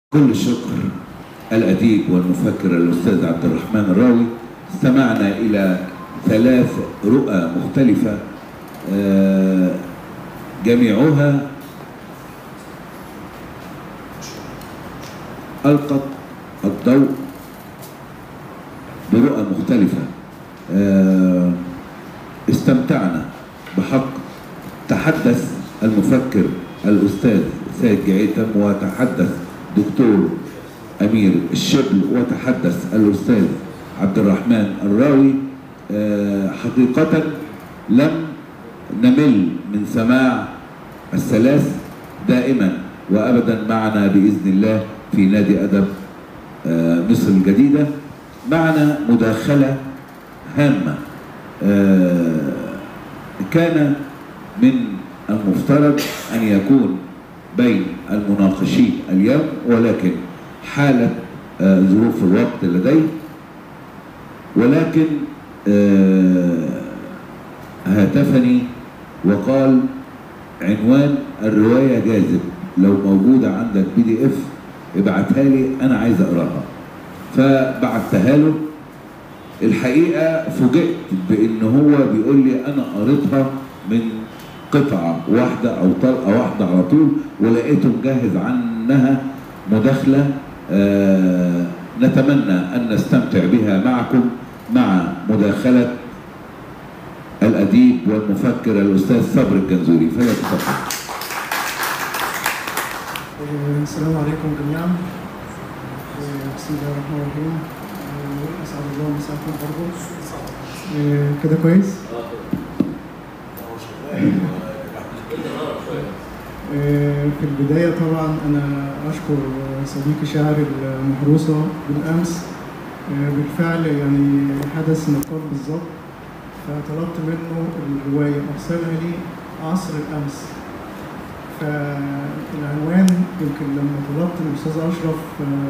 كل الشكر الأديب والمفكر الأستاذ عبد الرحمن الراوي استمعنا إلى ثلاث رؤى مختلفة آه، جميعها ألقت الضوء برؤى مختلفة آه، استمتعنا بحق تحدث المفكر الأستاذ سيد جعيتم وتحدث دكتور أمير الشبل وتحدث الأستاذ عبد الرحمن الراوي آه، حقيقة لم نمل من سماع الثلاث دائما وأبدا معنا بإذن الله في نادي أدب آه، مصر الجديدة معنا مداخلة هامة آه، كان من المفترض أن يكون بين المناقشين اليوم ولكن حالة آه، ظروف الوقت لدي ولكن آه، هاتفني وقال عنوان الرواية جاذب لو موجودة عندك بي دي اف ابعتها لي انا عايز اقراها فبعتها له الحقيقة فوجئت بان هو بيقول لي انا قريتها من قطعة واحدة او طلقة واحدة على طول ولقيته مجهز عنها مداخلة آه نتمنى ان نستمتع بها معكم مع مداخلة الأديب والمفكر الأستاذ صبر الجنزوري فليتفضل آه، السلام عليكم جميعا آه، بسم الله الرحمن الرحيم آه، اسعد الله مساءكم برضه آه، كده كويس آه، في البداية طبعا أنا أشكر صديقي شاعر المحروسة بالأمس آه، بالفعل يعني حدث نقاط بالظبط فطلبت منه الرواية أرسلها لي عصر الأمس فالعنوان يمكن لما طلبت من الاستاذ اشرف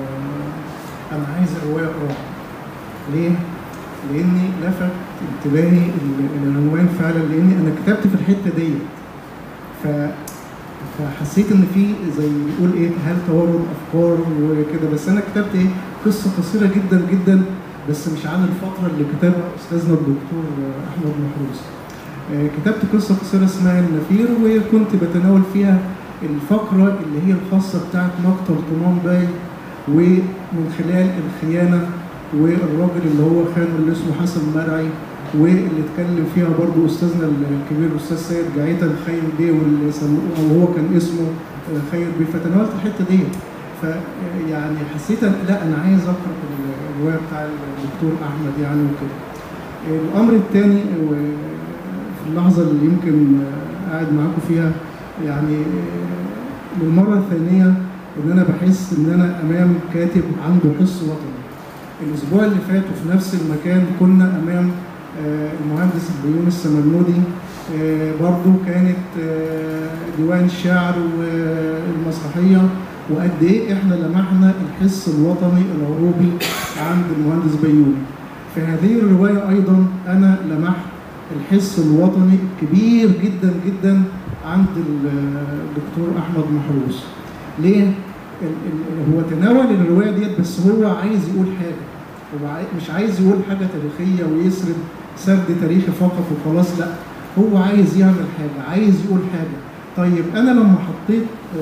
آه، انا عايز روايه اقراها ليه؟ لاني لفت انتباهي ال- العنوان فعلا لاني انا كتبت في الحته ديت ف فحسيت ان في زي يقول ايه هل توارد افكار وكده بس انا كتبت ايه قصه قصيره جدا جدا بس مش عن الفتره اللي كتبها استاذنا الدكتور احمد محروس آه، كتبت قصة قصيرة اسمها النفير وكنت بتناول فيها الفقرة اللي هي الخاصة بتاعت مقتل طمان باي ومن خلال الخيانة والراجل اللي هو خانه اللي اسمه حسن مرعي واللي اتكلم فيها برضو استاذنا الكبير الاستاذ سيد جعيتا الخير بيه واللي سموه او هو كان اسمه آه، خير بيه فتناولت الحته دي فيعني حسيت أن- لا انا عايز اقرا الروايه بتاع الدكتور احمد يعني وكده الامر الثاني في اللحظه اللي يمكن آه، قاعد معاكم فيها يعني آه، للمره الثانيه ان انا بحس ان انا امام كاتب عنده حس وطني الاسبوع اللي فات وفي نفس المكان كنا امام آه، المهندس بيومي السمنودي آه، برضو كانت آه، ديوان الشعر والمسرحيه وقد ايه احنا لمحنا الحس الوطني العروبي عند المهندس بيومي في هذه الروايه ايضا انا لمحت الحس الوطني الكبير جدا جدا عند الدكتور احمد محروس ليه ال- ال- هو تناول الروايه ديت بس هو عايز يقول حاجه هو عاي- مش عايز يقول حاجه تاريخيه ويسرد سرد تاريخي فقط وخلاص لا هو عايز يعمل حاجه عايز يقول حاجه طيب انا لما حطيت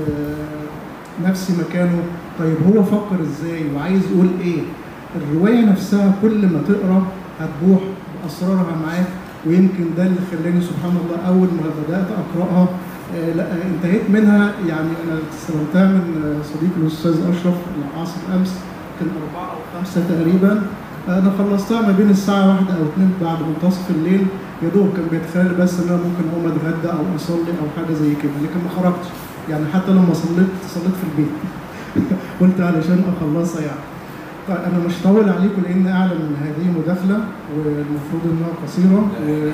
آه، نفسي مكانه طيب هو فكر ازاي وعايز يقول ايه الروايه نفسها كل ما تقرا هتبوح باسرارها معاك ويمكن ده اللي خلاني سبحان الله اول ما بدات اقراها آه، لا آه، انتهيت منها يعني انا استلمتها من آه، صديقي الاستاذ اشرف العاصر امس كان اربعه او خمسه تقريبا انا خلصتها ما بين الساعه واحدة او اتنين بعد منتصف الليل يا دوب كان بيتخيل بس ان انا ممكن اقوم اتغدى او اصلي او حاجه زي كده لكن ما خرجتش يعني حتى لما صليت صليت في البيت قلت علشان اخلصها يعني طيب انا مش طول عليكم لان اعلم ان هذه مداخله والمفروض انها قصيره و...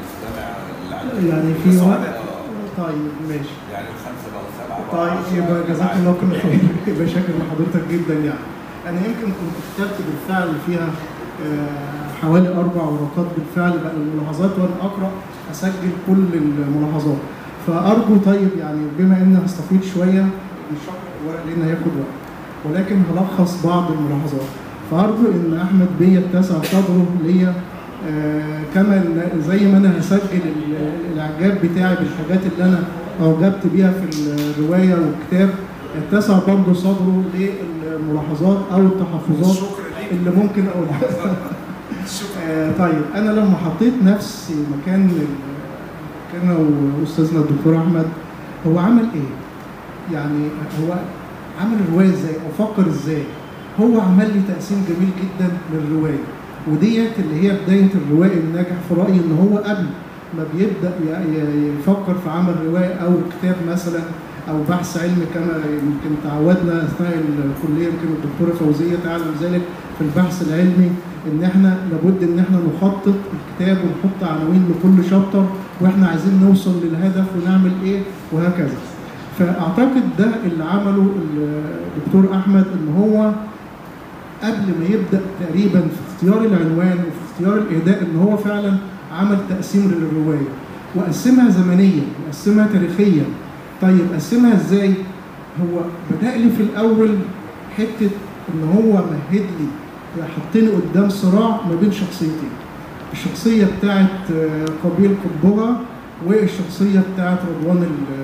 يعني في وقت طيب ماشي يعني الخمسه بقوا سبعه طيب يبقى جزاك الله كل خير يبقى شاكر لحضرتك جدا يعني انا يمكن كنت كتبت بالفعل فيها آه، حوالي اربع ورقات بالفعل بقى الملاحظات وانا اقرا اسجل كل الملاحظات فارجو طيب يعني بما ان هستفيد شويه مش هقرا الورق لان هياخد وقت ولكن هلخص بعض الملاحظات فأرجو إن أحمد بيه اتسع صدره ليا آه، كما ال- زي ما أنا هسجل ال- الإعجاب بتاعي بالحاجات اللي أنا أعجبت بيها في الرواية والكتاب اتسع برضه صدره للملاحظات أو التحفظات شكرا ليك اللي ممكن أقولها شكرا آه، طيب انا لما حطيت نفسي مكان ال- مكان واستاذنا الدكتور احمد هو عمل ايه؟ يعني هو عمل الروايه ازاي او فكر ازاي؟ هو عمل لي تقسيم جميل جدا للروايه وديت اللي هي بدايه الروائي الناجح في رايي ان هو قبل ما بيبدا ي- ي- يفكر في عمل روايه او كتاب مثلا او بحث علمي كما يمكن تعودنا اثناء الكليه يمكن الدكتوره فوزيه تعلم ذلك في البحث العلمي ان احنا لابد ان احنا نخطط الكتاب ونحط عناوين لكل شابتر واحنا عايزين نوصل للهدف ونعمل ايه وهكذا. فاعتقد ده اللي عمله الدكتور احمد ان هو قبل ما يبدا تقريبا في اختيار العنوان وفي اختيار الاهداء ان هو فعلا عمل تقسيم للروايه وقسمها زمنيا وقسمها تاريخيا طيب قسمها ازاي؟ هو بدا لي في الاول حته ان هو مهد لي حطني قدام صراع ما بين شخصيتين الشخصيه بتاعت آه، قبيل قبوها والشخصيه بتاعت رضوان ال-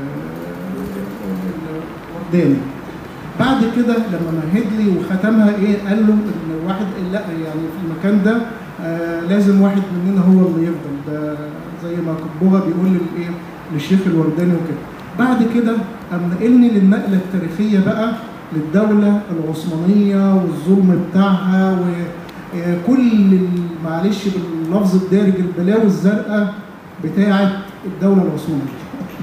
ال- الورداني بعد كده لما مهد لي وختمها ايه قال له ان واحد لا يعني في المكان ده آه لازم واحد مننا هو اللي يفضل ده زي ما قبوها بيقول للايه للشيخ الورداني وكده بعد كده قام نقلني للنقله التاريخيه بقى للدوله العثمانيه والظلم بتاعها وكل معلش باللفظ الدارج البلاوي الزرقاء بتاعه الدوله العثمانيه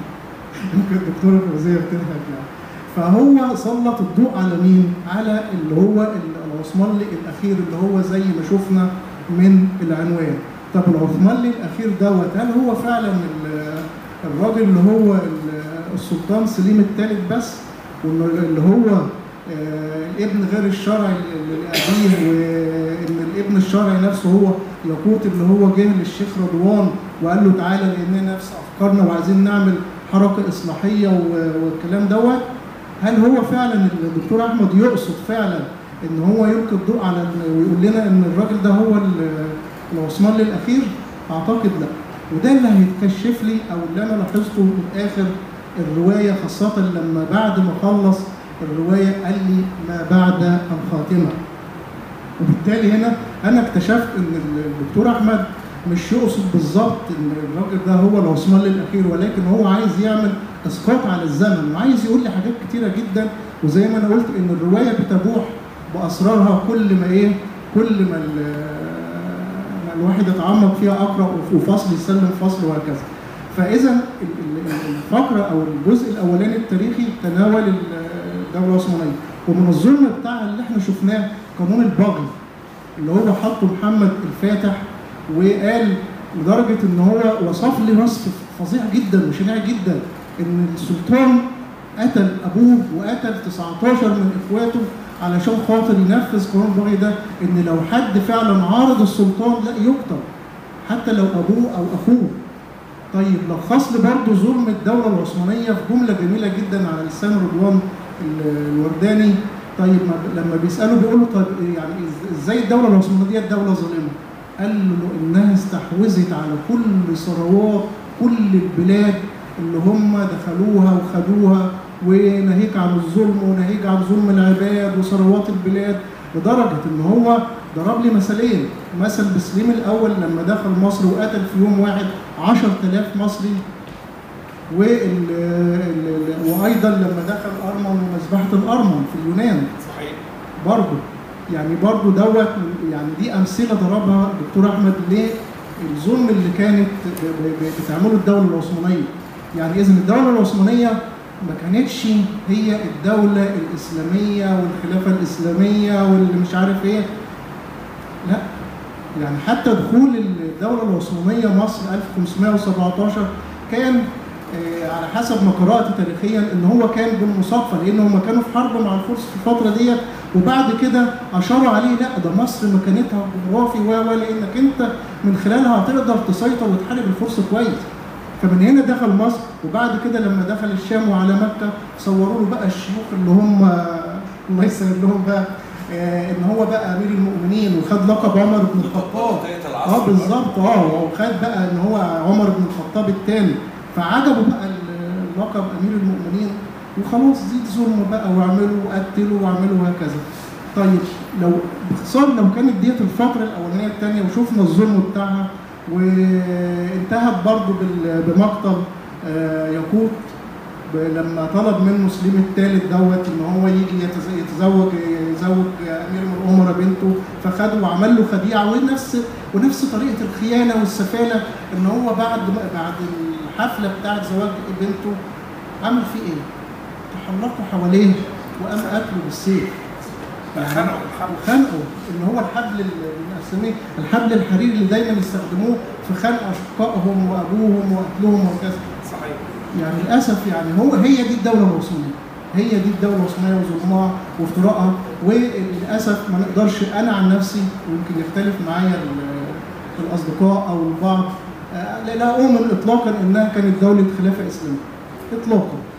يمكن الدكتوره فوزيه بتضحك يعني فهو سلط الضوء على مين؟ على اللي هو العثماني الاخير اللي هو زي ما شفنا من العنوان. طب العثماني الاخير دوت هل هو فعلا ال- الراجل اللي هو ال- السلطان سليم الثالث بس؟ وانه اللي هو آه، الابن غير الشرعي لابيه وان الابن الشرعي نفسه هو يقوت اللي هو جه للشيخ رضوان وقال له تعالى لاننا نفس افكارنا وعايزين نعمل حركه اصلاحيه و- والكلام دوت هل هو فعلا الدكتور احمد يقصد فعلا ان هو يلقي الضوء على ال- ويقول لنا ان الراجل ده هو ال- العثماني الاخير؟ اعتقد لا وده اللي هيتكشف لي او اللي انا لاحظته من اخر الروايه خاصه لما بعد ما خلص الروايه قال لي ما بعد الخاتمه وبالتالي هنا انا اكتشفت ان الدكتور احمد مش يقصد بالظبط ان الراجل ده هو العثماني الاخير ولكن هو عايز يعمل اسقاط على الزمن وعايز يقول لي حاجات كتيره جدا وزي ما انا قلت ان الروايه بتبوح باسرارها كل ما ايه كل ما ال- ما الواحد يتعمق فيها اقرا وفصل يسلم فصل وهكذا فاذا ال- ال- الفقره او الجزء الاولاني التاريخي تناول ال- الدوله العثمانيه ومن الظلم بتاعها اللي احنا شفناه قانون الباغي اللي هو حطه محمد الفاتح وقال لدرجه ان هو وصف لي وصف فظيع جدا وشنيع جدا ان السلطان قتل ابوه وقتل 19 من اخواته علشان خاطر ينفذ قانون الباغي ده ان لو حد فعلا عارض السلطان لا يقتل حتى لو ابوه او اخوه طيب لخص لي برضه ظلم الدوله العثمانيه في جمله جميله جدا على لسان رضوان ال- الورداني طيب ما- لما بيسالوا بيقولوا طيب يعني إز- ازاي الدوله العثمانيه دي دوله ظالمه؟ قال له انها استحوذت على كل ثروات كل البلاد اللي هم دخلوها وخدوها وناهيك عن الظلم وناهيك عن ظلم العباد وثروات البلاد لدرجه ان هو ضرب لي مثلين مثل بسليم الاول لما دخل مصر وقتل في يوم واحد 10000 مصري وال ال- ال- وايضا لما دخل ارمن ومذبحه الارمن في اليونان صحيح برضه يعني برضه دوت يعني دي امثله ضربها الدكتور احمد للظلم اللي كانت ب- ب- بتعمله الدوله العثمانيه يعني اذا الدوله العثمانيه ما كانتش هي الدوله الاسلاميه والخلافه الاسلاميه واللي مش عارف ايه لا يعني حتى دخول الدوله العثمانيه مصر 1517 كان آه، على حسب ما قرات تاريخيا ان هو كان بالمصادفه لان هم كانوا في حرب مع الفرس في الفتره ديت وبعد كده اشاروا عليه لا ده مصر مكانتها جغرافي و و لانك انت من خلالها هتقدر تسيطر وتحارب الفرس كويس فمن هنا دخل مصر وبعد كده لما دخل الشام وعلى مكه صوروا له بقى الشيوخ اللي هم الله يسهل لهم بقى آه، ان هو بقى امير المؤمنين وخد لقب عمر بن الخطاب بقية العصر اه بالظبط اه وخد بقى ان هو عمر بن الخطاب الثاني فعجبه بقى اللقب امير المؤمنين وخلاص زيد ظلم بقى واعملوا وقتلوا واعملوا وهكذا. طيب لو باختصار لو كانت ديت الفتره الاولانيه الثانيه وشفنا الظلم بتاعها وانتهت برضه بال- بمقتل آه، ياقوت ب- لما طلب منه سليم الثالث دوت ان هو يجي يتز- يتزوج يزوج امير من الامراء بنته فخده وعمل له خديعه ونفس ونفس طريقه الخيانه والسفاله ان هو بعد بعد الحفله بتاعت زواج بنته عمل فيه ايه؟ تحلقوا حواليه وقام قتله بالسيف خنقوا الحبل. خنقوا ان هو الحبل ال- بنسميه الحبل الحريري اللي دايما يستخدموه في خنق اشقائهم وابوهم وقتلهم وكذا صحيح يعني للاسف يعني هو هي دي الدوله العثمانيه هي دي الدوله العثمانيه وظلمها وافتراءها وللاسف ما نقدرش انا عن نفسي ويمكن يختلف معايا ال- الاصدقاء او البعض آه، لا لا اؤمن اطلاقا انها كانت دوله خلافه اسلاميه اطلاقا